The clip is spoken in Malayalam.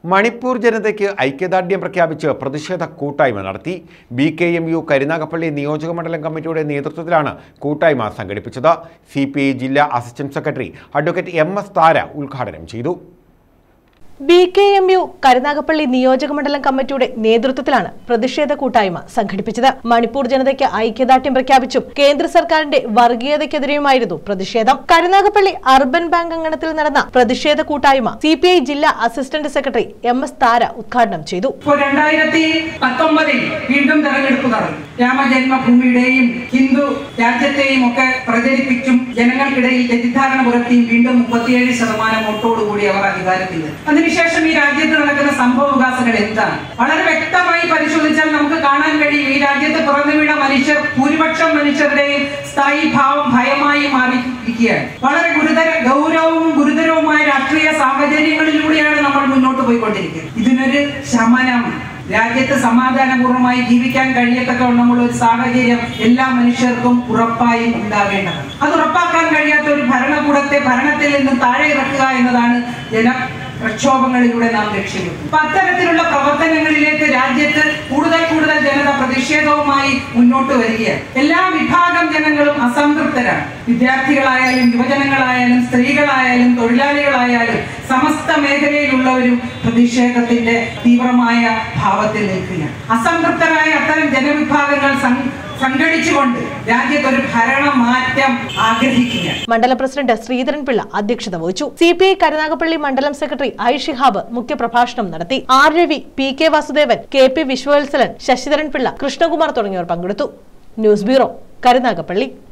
മണിപ്പൂർ ജനതയ്ക്ക് ഐക്യദാർഢ്യം പ്രഖ്യാപിച്ച് പ്രതിഷേധ കൂട്ടായ്മ നടത്തി B K M U Karunagappally നിയോജക മണ്ഡലം കമ്മിറ്റിയുടെ നേതൃത്വത്തിലാണ് കൂട്ടായ്മ സംഘടിപ്പിച്ചത് സി പി ഐ ജില്ലാ assistant secretary advocate M S Thara ഉദ്ഘാടനം ചെയ്തു B K M U Karunagappally നിയോജക മണ്ഡലം കമ്മിറ്റിയുടെ നേതൃത്വത്തിലാണ് പ്രതിഷേധ കൂട്ടായ്മ സംഘടിപ്പിച്ചത് മണിപ്പൂർ ജനതയ്ക്ക് ഐക്യദാർഢ്യം പ്രഖ്യാപിച്ചും കേന്ദ്ര സർക്കാരിന്റെ വർഗീയതയ്ക്കെതിരെയുമായിരുന്നു പ്രതിഷേധം കരുനാഗപ്പള്ളി അർബൻ ബാങ്ക് അങ്കണത്തിൽ നടന്ന പ്രതിഷേധ കൂട്ടായ്മ സി പി ഐ ജില്ലാ assistant secretary M S Thara ഉദ്ഘാടനം ചെയ്തു ഇപ്പോൾ രണ്ടായിരത്തി പത്തൊമ്പതിൽ വീണ്ടും തെരഞ്ഞെടുപ്പ് നടന്നു രാമജന്മഭൂമിയുടെയും ഹിന്ദു രാജ്യത്തെയും ഒക്കെ പ്രചരിപ്പിച്ചും ജനങ്ങൾക്കിടയിൽ തെറ്റിദ്ധാരണ പുലർത്തിയും വീണ്ടും മുപ്പത്തിയേഴ് ശതമാനം വോട്ടോടുകൂടി അവർ അധികാരത്തിൽ അതിനുശേഷം ഈ രാജ്യത്ത് നടക്കുന്ന സംഭവ വികാസങ്ങൾ എന്താണ് വളരെ വ്യക്തമായി പരിശോധിച്ചാൽ നമുക്ക് കാണാൻ കഴിയും ഈ രാജ്യത്ത് പിറന്നു വീണ മനുഷ്യർ ഭൂരിപക്ഷം മനുഷ്യരുടെയും സ്ഥായി ഭാവം ഭയമായി മാറിയിരിക്കുകയാണ് വളരെ ഗുരുതര ഗൗരവവും ഗുരുതരവുമായ രാഷ്ട്രീയ സാഹചര്യങ്ങളിലൂടെയാണ് നമ്മൾ മുന്നോട്ട് പോയിക്കൊണ്ടിരിക്കുന്നത് ഇതിനൊരു ശമനം രാജ്യത്ത് സമാധാനപൂർവ്വമായി ജീവിക്കാൻ കഴിയത്തക്കവണ്ണമുള്ള ഒരു സാഹചര്യം എല്ലാ മനുഷ്യർക്കും ഉറപ്പായും ഉണ്ടാകേണ്ടതാണ് അത് ഉറപ്പാക്കാൻ കഴിയാത്ത ഒരു ഭരണകൂടത്തെ ഭരണത്തിൽ നിന്ന് താഴെ ഇറക്കുക എന്നതാണ് ജന പ്രക്ഷോഭങ്ങളിലൂടെ നാം ലക്ഷ്യമിടുന്നത് അപ്പൊ അത്തരത്തിലുള്ള പ്രവർത്തനങ്ങളിലേക്ക് രാജ്യത്ത് കൂടുതൽ കൂടുതൽ ജനത പ്രതിഷേധവുമായി മുന്നോട്ട് വരികയാണ് എല്ലാ വിഭാഗം ജനങ്ങളും അസംതൃപ്തരാണ് വിദ്യാർത്ഥികളായാലും യുവജനങ്ങളായാലും സ്ത്രീകളായാലും തൊഴിലാളികളായാലും സമസ്ത മേഖലയിലുള്ളവരും പ്രതിഷേധത്തിന്റെ തീവ്രമായ ഭാവത്തിൽ നിൽക്കുകയാണ് അസംതൃപ്തരായ അത്തരം ജനവിഭാഗങ്ങൾ സം- സംഘടിച്ചുകൊണ്ട് രാജ്യത്ത് ഒരു ഭരണ മാറ്റം ആഗ്രഹിക്കുകയാണ് മണ്ഡലം പ്രസിഡന്റ് ശ്രീധരൻ പിള്ള അധ്യക്ഷത വഹിച്ചു സി പി ഐ കരുനാഗപ്പള്ളി മണ്ഡലം സെക്രട്ടറി ഐ ഷിഹാബ് മുഖ്യപ്രഭാഷണം നടത്തി R Ravi P K Vasudevan K P Viswavalsalan Sasidharan Pillai Krishnakumar തുടങ്ങിയവർ പങ്കെടുത്തു ന്യൂസ് ബ്യൂറോ കരുനാഗപ്പള്ളി